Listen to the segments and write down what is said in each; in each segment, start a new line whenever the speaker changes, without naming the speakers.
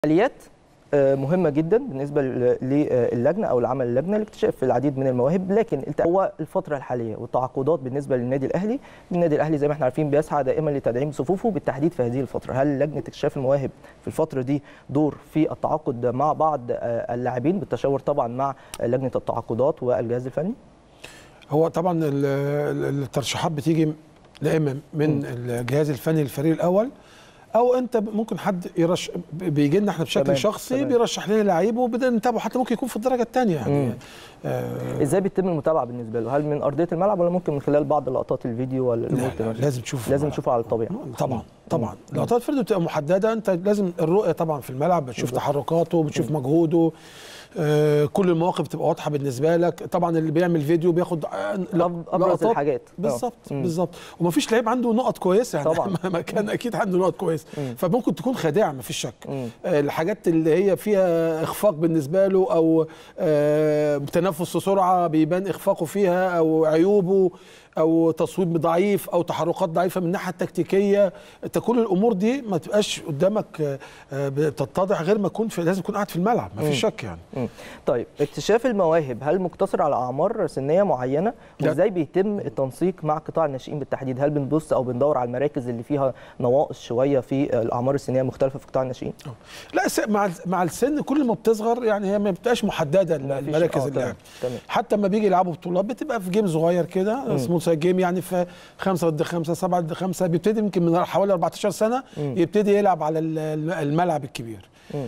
اليات آه، مهمه جدا بالنسبه ل- للجنه او العمل اللجنه لاكتشاف العديد من المواهب لكن الت- هو الفتره الحاليه والتعاقدات بالنسبه للنادي الاهلي النادي الاهلي زي ما احنا عارفين بيسعى دائما لتدعيم صفوفه بالتحديد في هذه الفتره هل لجنه اكتشاف المواهب في الفتره دي دور في التعاقد مع بعض آه، اللاعبين بالتشاور طبعا مع لجنه التعاقدات والجهاز الفني
هو طبعا ال- ال- الترشيحات بتيجي لا اما من الجهاز الفني للفريق الاول او انت ب- ممكن حد يرش بيجي لنا احنا بشكل
تمام،
شخصي
تمام.
بيرشح لنا لعيب وبدنا نتابعه حتى ممكن يكون في الدرجه الثانيه يعني
مم.
آه
ازاي بيتم المتابعه بالنسبه له هل من ارضيه الملعب ولا ممكن من خلال بعض لقطات الفيديو ولا
لا
الامور
لا
كده؟
لازم تشوف
لازم تشوفه على الطبيعه
طبعا طبعا لقطات فرده بتبقى محدده انت لازم الرؤيه طبعا في الملعب بتشوف تحركاته بتشوف مجهوده آه كل المواقف بتبقى واضحه بالنسبه لك طبعا اللي بيعمل فيديو بياخد آه،
أب- ابرز
لقطات.
الحاجات آه.
بالظبط
مم.
بالظبط ومفيش لعيب عنده نقط كويسه يعني
طبعاً.
ما كان اكيد عنده نقط كويسه
مم.
فممكن تكون خادعه مفيش شك
مم.
آه، الحاجات اللي هي فيها اخفاق بالنسبه له او آه، تنفس بسرعه بيبان اخفاقه فيها او عيوبه او تصويب ضعيف او تحركات ضعيفه من الناحيه التكتيكيه انت كل الامور دي ما تبقاش قدامك آه، آه، بتتضح غير ما تكون في لازم تكون قاعد في الملعب مفيش شك يعني
مم. طيب اكتشاف المواهب هل مقتصر على اعمار سنيه معينه
لا.
وازاي بيتم التنسيق مع قطاع الناشئين بالتحديد هل بنبص او بندور على المراكز اللي فيها نواقص شويه في الاعمار السنيه المختلفه في قطاع الناشئين
لا س- مع مع السن كل ما بتصغر يعني هي ما بتبقاش محدده
مفيش-
المراكز
آه،
اللعب
تمام، تمام.
حتى لما بيجي يلعبوا بطولات بتبقى في جيم صغير كده سمول سايد جيم يعني في خمسة ضد خمسة سبعة ضد خمسة بيبتدي يمكن من حوالي 14 سنة يبتدي يلعب على ال- الم- الملعب الكبير
مم.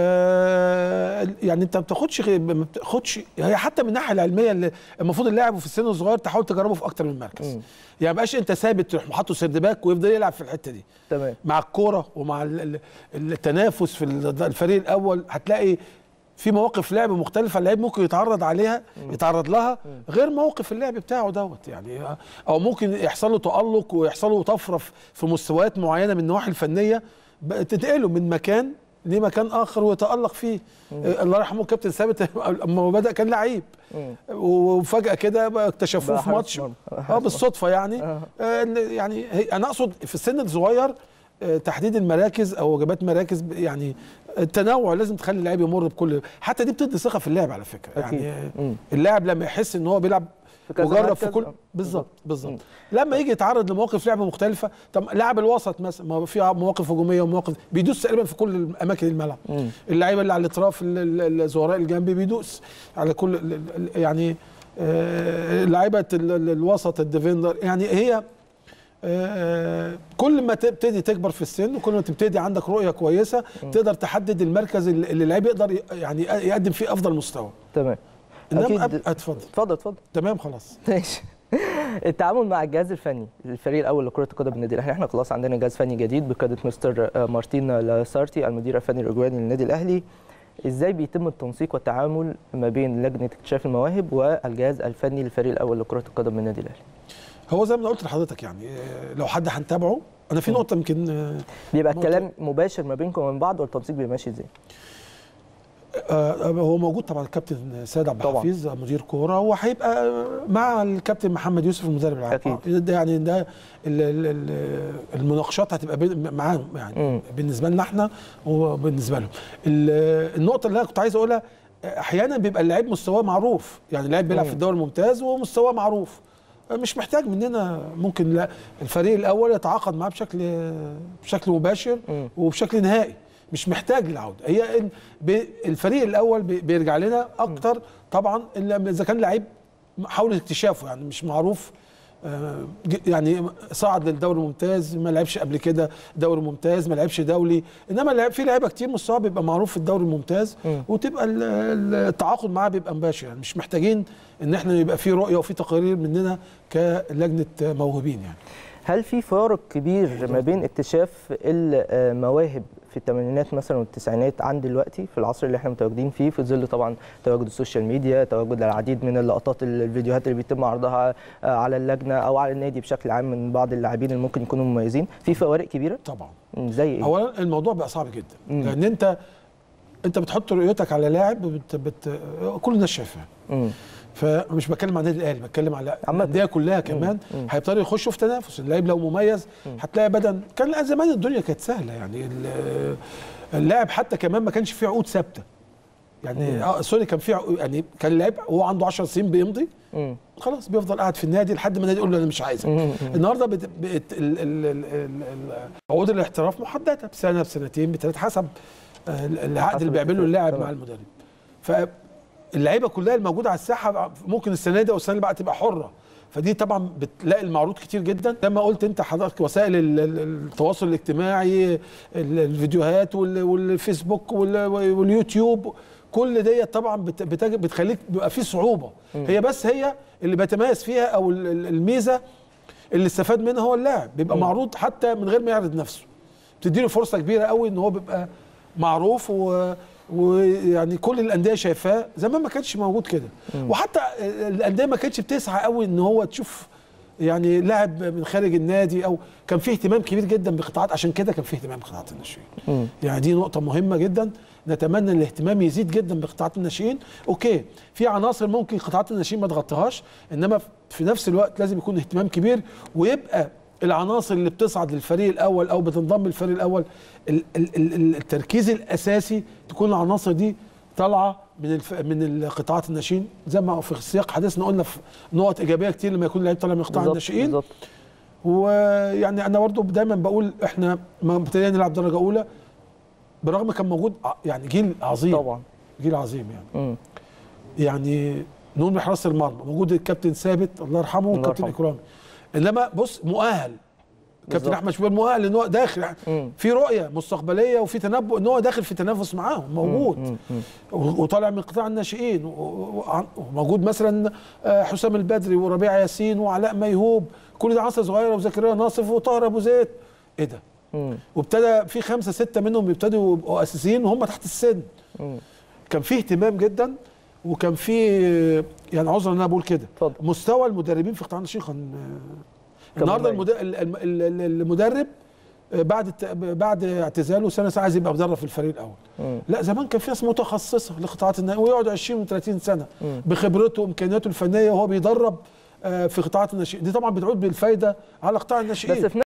آه يعني انت ما بتاخدش غير- ما بتاخدش هي حتى من الناحيه العلميه اللي المفروض اللاعب في السن الصغير تحاول تجربه في اكتر من مركز يعني ما بقاش انت ثابت تروح حاطه سيرد باك ويفضل يلعب في الحته دي
تمام
مع الكوره ومع ال- ال- التنافس في ال- الفريق الاول هتلاقي في مواقف لعب مختلفه اللعيب ممكن يتعرض عليها يتعرض لها غير موقف اللعب بتاعه دوت يعني او ممكن يحصل له تالق ويحصل له طفره في- في مستويات معينه من النواحي الفنيه بقى تنقله من مكان لمكان اخر ويتالق فيه آه، الله يرحمه كابتن ثابت اما هو بدا كان لعيب وفجاه كده بقى اكتشفوه
بقى
في
حارس
ماتش
مرمى.
اه بالصدفه يعني
آه.
آه يعني هي انا اقصد في السن الصغير آه، تحديد المراكز او وجبات مراكز ب- يعني التنوع لازم تخلي اللاعب يمر بكل حتى دي بتدي ثقه في اللاعب على فكره
أكيد.
يعني آه،
مم.
اللاعب لما يحس ان هو بيلعب
في كذا
مجرب
مركز،
في كل
آه.
بالظبط
مم.
بالظبط لما يجي يتعرض لمواقف لعب مختلفه طب لاعب الوسط مثلا ما هو في مواقف هجوميه ومواقف بيدوس تقريبا في كل اماكن الملعب
مم.
اللعيبه اللي على الاطراف ال- ال- الزهراء الجنبي بيدوس على كل ال- ال- يعني آه، لعيبه ال- ال- الوسط الديفندر يعني هي آه، كل ما تبتدي تكبر في السن وكل ما تبتدي عندك رؤيه كويسه تقدر تحدد المركز اللي اللي اللعيب يقدر ي- يعني يقدم فيه افضل مستوى
تمام
انما
أكيد.
أب- اتفضل
اتفضل اتفضل
تمام خلاص
ماشي التعامل مع الجهاز الفني للفريق الاول لكره القدم بالنادي الاهلي احنا خلاص عندنا جهاز فني جديد بقياده مستر آه، مارتين لاسارتي المدير الفني الاوروجواني للنادي الاهلي ازاي بيتم التنسيق والتعامل ما بين لجنه اكتشاف المواهب والجهاز الفني للفريق الاول لكره القدم بالنادي الاهلي
هو زي ما أنا قلت لحضرتك يعني آه، لو حد هنتابعه انا في نقطه يمكن آه،
بيبقى
نقطة-
الكلام مباشر ما بينكم وبين بعض والتنسيق بيبقى ماشي ازاي
آه، هو موجود طبعا الكابتن سيد عبد
طبعاً.
الحفيظ مدير كوره وهيبقى مع الكابتن محمد يوسف المدرب العام
أكيد.
آه، ده يعني ده ال- ال- ال- المناقشات هتبقى بين- معاهم يعني
مم.
بالنسبه لنا احنا وبالنسبه لهم ال- النقطه اللي انا كنت عايز اقولها احيانا بيبقى اللعيب مستواه معروف يعني اللاعب بيلعب
مم.
في الدوري الممتاز ومستواه معروف مش محتاج مننا ممكن لا الفريق الاول يتعاقد معاه بشكل بشكل مباشر
مم.
وبشكل نهائي مش محتاج للعوده هي إن- ب- الفريق الاول بي- بيرجع لنا اكتر طبعا إلا اذا كان لعيب حاول اكتشافه يعني مش معروف آه، ج- يعني صعد للدوري الممتاز ما لعبش قبل كده دوري ممتاز ما لعبش دولي انما لعب في لعيبه كتير مستواه بيبقى معروف في الدوري الممتاز
مم.
وتبقى ال- ال- التعاقد معاه بيبقى مباشر يعني مش محتاجين ان احنا يبقى في رؤيه وفي تقارير مننا كلجنه موهوبين يعني
هل في فارق كبير ما بين اكتشاف المواهب في الثمانينات مثلا والتسعينات عن دلوقتي في العصر اللي احنا متواجدين فيه في ظل طبعا تواجد السوشيال ميديا تواجد العديد من اللقطات الفيديوهات اللي بيتم عرضها آه، على اللجنه او على النادي بشكل عام من بعض اللاعبين اللي ممكن يكونوا مميزين في فوارق كبيره
طبعا
مم، زي ايه
اولا الموضوع بقى صعب جدا
مم.
لان انت انت بتحط رؤيتك على لاعب بت بت كل الناس شايفاه
مم.
فمش بتكلم عن النادي الاهلي بتكلم على
عامة.
الانديه كلها كمان
مم.
هيضطروا يخشوا في تنافس اللعيب لو مميز هتلاقي بدن كان زمان الدنيا كانت سهله يعني ال- اللاعب حتى كمان ما كانش فيه عقود ثابته يعني اه سوري كان في عقود- يعني كان اللاعب وهو عنده 10 سنين بيمضي
مم.
خلاص بيفضل قاعد في النادي لحد ما النادي يقول له انا مش عايزك النهارده بت... بت... ال... ال... ال... ال... ال... عقود الاحتراف محدده بسنه بسنتين بثلاثه حسب آه، العقد
حسب
اللي بيعمله
الاتفاق.
اللاعب
تمام.
مع المدرب فاللعيبه كلها الموجوده على الساحه ممكن السنه دي او السنه اللي بعد تبقى حره فدي طبعا بتلاقي المعروض كتير جدا زي ما قلت انت حضرتك وسائل ال- ال- التواصل الاجتماعي ال- الفيديوهات وال- والفيسبوك وال- واليوتيوب كل ديت طبعا بت- بتج- بتخليك بيبقى في صعوبه هي بس هي اللي بيتميز فيها او ال- ال- الميزه اللي استفاد منها هو اللاعب بيبقى معروض حتى من غير ما يعرض نفسه بتديله فرصه كبيره قوي ان هو بيبقى معروف و ويعني كل الانديه شايفاه زمان ما كانش موجود كده وحتى الانديه ما كانتش بتسعى قوي ان هو تشوف يعني لاعب من خارج النادي او كان فيه اهتمام كبير جدا بقطاعات عشان كده كان فيه اهتمام بقطاعات الناشئين يعني دي نقطه مهمه جدا نتمنى ان الاهتمام يزيد جدا بقطاعات الناشئين اوكي في عناصر ممكن قطاعات الناشئين ما تغطيهاش انما في نفس الوقت لازم يكون اهتمام كبير ويبقى العناصر اللي بتصعد للفريق الاول او بتنضم للفريق الاول ال- ال- ال- التركيز الاساسي تكون العناصر دي طالعه من الف... من القطاعات الناشئين زي ما في سياق حديثنا قلنا في نقط ايجابيه كتير لما يكون اللعيب طالع من قطاع
بالظبط،
الناشئين
بالظبط
ويعني انا برضو دايما بقول احنا ما ابتدينا نلعب درجه اولى برغم كان موجود ع- يعني جيل عظيم
طبعا
جيل عظيم يعني
مم.
يعني نقول من حراسه المرمى موجود الكابتن ثابت الله يرحمه والكابتن
يرحمه.
اكرامي انما بص مؤهل كابتن
بالظبط.
احمد شوبير مؤهل ان هو داخل
مم.
في رؤيه مستقبليه وفي تنبؤ ان هو داخل في تنافس معاهم موجود
مم. مم.
و- وطالع من قطاع الناشئين و- و- وعن- وموجود مثلا آه، حسام البدري وربيع ياسين وعلاء ميهوب كل ده عناصر صغيره وزكريا ناصف وطاهر ابو زيد ايه ده
مم.
وابتدى في خمسه سته منهم يبتدوا يبقوا اساسيين وهم تحت السن
مم.
كان في اهتمام جدا وكان في يعني عذرا ان انا بقول كده
اتفضل.
مستوى المدربين في قطاع الناشئين كان
كان
النهارده
مميز.
المد- ال- ال- ال- المدرب آه، بعد الت- بعد اعتزاله سنه ساعه عايز يبقى مدرب في الفريق الاول
مم.
لا زمان كان في ناس متخصصه لقطاعات الناشئين ويقعد 20 و30 سنه
مم.
بخبرته وامكانياته الفنيه وهو بيدرب آه، في قطاعات الناشئين دي طبعا بتعود بالفايده على قطاع الناشئين
بس في